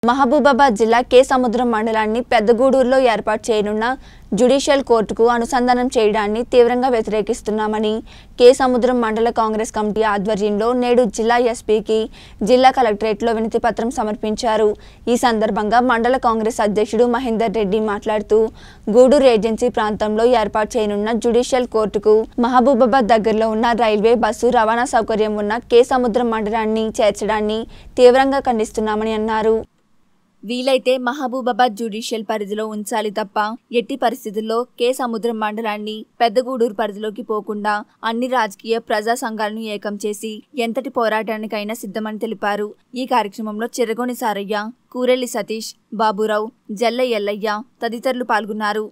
మహబూబాబాద్ జిల్లా కే సముద్రం మండలాన్ని పెద్దగూడూరులో ఏర్పాటు చేయనున్న జ్యుడిషియల్ కోర్టుకు అనుసంధానం చేయడాన్ని తీవ్రంగా వ్యతిరేకిస్తున్నామని కే సముద్రం మండల కాంగ్రెస్ కమిటీ ఆధ్వర్యంలో నేడు జిల్లా ఎస్పీకి జిల్లా కలెక్టరేట్లో వినతి పత్రం సమర్పించారు ఈ సందర్భంగా మండల కాంగ్రెస్ అధ్యక్షుడు మహేందర్ రెడ్డి మాట్లాడుతూ గూడూరు ఏజెన్సీ ప్రాంతంలో ఏర్పాటు చేయనున్న జ్యుడిషియల్ కోర్టుకు మహబూబాబాద్ దగ్గరలో ఉన్న రైల్వే బస్సు రవాణా సౌకర్యం ఉన్న కే సముద్రం మండలాన్ని చేర్చడాన్ని తీవ్రంగా ఖండిస్తున్నామని అన్నారు వీలైతే మహబూబాబాద్ జ్యుడిషియల్ పరిధిలో ఉంచాలి తప్ప ఎట్టి పరిస్థితుల్లో కే సముద్రం మండలాన్ని పెద్దగూడూరు పరిధిలోకి పోకుండా అన్ని రాజకీయ ప్రజా సంఘాలను ఏకం చేసి ఎంతటి పోరాటానికైనా సిద్ధమని తెలిపారు ఈ కార్యక్రమంలో చిరగోని సారయ్య కూరెల్లి సతీష్ బాబురావు జల్ల ఎల్లయ్య తదితరులు పాల్గొన్నారు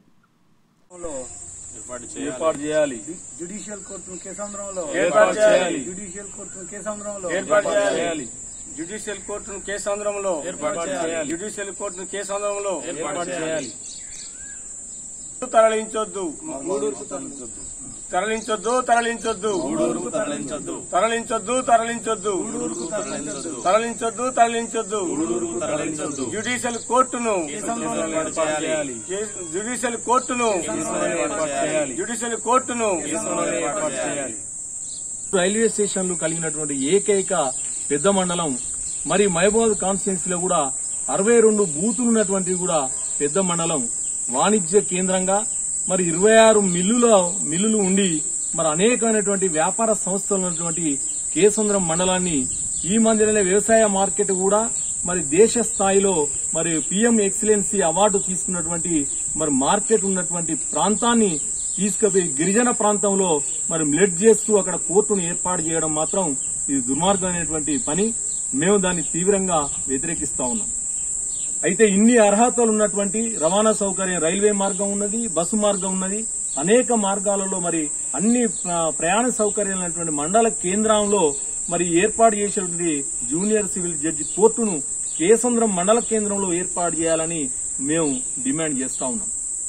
ఏర్పాటు చేయాలి జ్యుడిషియల్ కోర్టును కేసంద్రంలో ఏర్పాటు చేయాలి జ్యుడిషియల్ కోర్టును కేసంద్రంలో ఏర్పాటు చేయాలి జ్యుడిషియల్ కోర్టును కేసాంధ్రంలో ఏర్పాటు చేయాలి జ్యుడిషియల్ కోర్టును కేసాంధ్రంలో ఏర్పాటు చేయాలి తరలించొద్దు తరలించొద్దు తరలించొద్దు తరలించొద్దు తరలించొద్దు తరలించొద్దు తరలించొద్దు తరలించొద్దు జ్యుడిషియల్ కోర్టును జ్యుడిషియల్ కోర్టును జ్యుడిషియల్ కోర్టును రైల్వే స్టేషన్లు కలిగినటువంటి ఏకైక పెద్ద మండలం మరి మహబూబాద్ కాన్స్టిట్యున్సీ లో కూడా అరవై రెండు బూతులు ఉన్నటువంటి కూడా పెద్ద మండలం వాణిజ్య కేంద్రంగా మరి ఇరవై ఆరు మిల్లుల మిల్లులు ఉండి మరి అనేకమైనటువంటి వ్యాపార సంస్థలు ఉన్నటువంటి కేసంద్రం మండలాన్ని ఈ మధ్యలోనే వ్యవసాయ మార్కెట్ కూడా మరి దేశ స్థాయిలో మరి పిఎం ఎక్సలెన్సీ అవార్డు తీసుకున్నటువంటి మరి మార్కెట్ ఉన్నటువంటి ప్రాంతాన్ని తీసుకుపోయి గిరిజన ప్రాంతంలో మరి మిలెట్ చేస్తూ అక్కడ కోర్టును ఏర్పాటు చేయడం మాత్రం ఇది దుర్మార్గమైనటువంటి పని మేము దాన్ని తీవ్రంగా వ్యతిరేకిస్తా ఉన్నాం అయితే ఇన్ని అర్హతలు ఉన్నటువంటి రవాణా సౌకర్యం రైల్వే మార్గం ఉన్నది బస్సు మార్గం ఉన్నది అనేక మార్గాలలో మరి అన్ని ప్ర- ప్రయాణ సౌకర్యాలు ఉన్నటువంటి మండల కేంద్రంలో మరి ఏర్పాటు చేసినటువంటి జూనియర్ సివిల్ జడ్జి కోర్టును కేసంద్రం మండల కేంద్రంలో ఏర్పాటు చేయాలని మేము డిమాండ్ చేస్తా ఉన్నాం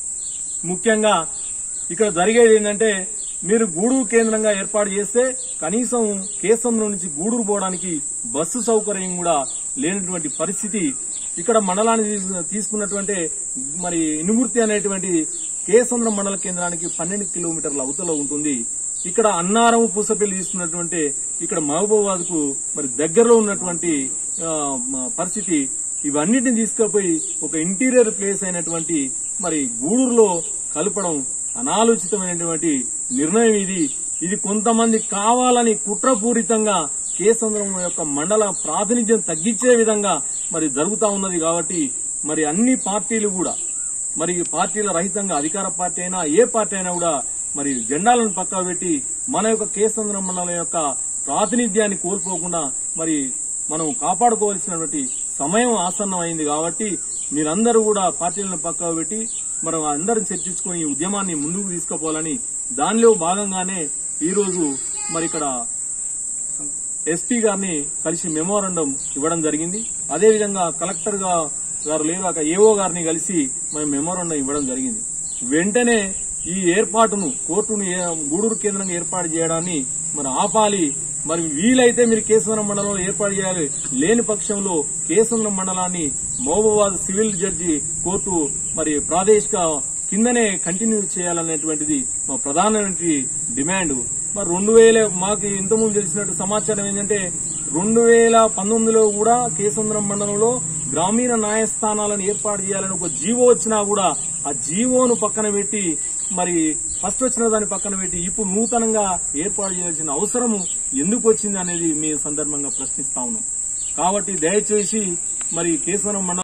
ముఖ్యంగా ఇక్కడ జరిగేది ఏంటంటే మీరు గూడూరు కేంద్రంగా ఏర్పాటు చేస్తే కనీసం కేసంలో నుంచి గూడూరు పోవడానికి బస్సు సౌకర్యం కూడా లేనటువంటి పరిస్థితి ఇక్కడ మండలాన్ని తీసు- తీసుకున్నటువంటి మరి ఇనుమూర్తి అనేటువంటి కేసంద్రం మండల కేంద్రానికి పన్నెండు కిలోమీటర్ల అవతల ఉంటుంది ఇక్కడ అన్నారం పూసపల్లి తీసుకున్నటువంటి ఇక్కడ మహబూబాబాద్ కు మరి దగ్గరలో ఉన్నటువంటి ఆ, మ- పరిస్థితి ఇవన్నిటిని తీసుకుపోయి ఒక ఇంటీరియర్ ప్లేస్ అయినటువంటి మరి గూడూరులో కలపడం అనాలోచితమైనటువంటి నిర్ణయం ఇది ఇది కొంతమంది కావాలని కుట్రపూరితంగా కేసంద్రం యొక్క మండల ప్రాతినిధ్యం తగ్గించే విధంగా మరి జరుగుతా ఉన్నది కాబట్టి మరి అన్ని పార్టీలు కూడా మరి పార్టీల రహితంగా అధికార పార్టీ అయినా ఏ పార్టీ అయినా కూడా మరి జెండాలను పక్కా పెట్టి మన యొక్క కేసంద్రం మండలం యొక్క ప్రాతినిధ్యాన్ని కోల్పోకుండా మరి మనం కాపాడుకోవాల్సినటువంటి సమయం ఆసన్నం అయింది కాబట్టి మీరందరూ కూడా పార్టీలను పక్కా పెట్టి మనం అందరం చర్చించుకుని ఈ ఉద్యమాన్ని ముందుకు తీసుకుపోవాలని దానిలో భాగంగానే ఈ రోజు మరి ఇక్కడ ఎస్పీ గారిని కలిసి మెమోరాండం ఇవ్వడం జరిగింది అదేవిధంగా కలెక్టర్ గా గారు లేరాక ఏఓ గారిని కలిసి మేము మెమోరాండం ఇవ్వడం జరిగింది వెంటనే ఈ ఏర్పాటును కోర్టును ఏ- గూడూరు కేంద్రంగా ఏర్పాటు చేయడాన్ని మరి ఆపాలి మరి వీలైతే మీరు కేసవరం మండలంలో ఏర్పాటు చేయాలి లేని పక్షంలో కేసవరం మండలాన్ని మహబూబాద్ సివిల్ జడ్జి కోర్టు మరి ప్రాదేశిక కిందనే కంటిన్యూ చేయాలనేటువంటిది మా ప్రధానమైన డిమాండ్ మరి రెండు వేల మాకు ఇంతకుముందు తెలిసినట్టు సమాచారం ఏంటంటే రెండు వేల పంతొమ్మిదిలో కూడా కేసంద్రం మండలంలో గ్రామీణ న్యాయస్థానాలను ఏర్పాటు చేయాలని ఒక జీవో వచ్చినా కూడా ఆ జీవోను పక్కన పెట్టి మరి ఫస్ట్ వచ్చిన దాన్ని పక్కన పెట్టి ఇప్పుడు నూతనంగా ఏర్పాటు చేయాల్సిన అవసరం ఎందుకు వచ్చింది అనేది మీ సందర్భంగా ప్రశ్నిస్తా ఉన్నాం కాబట్టి దయచేసి మరి కేసవరం మండలం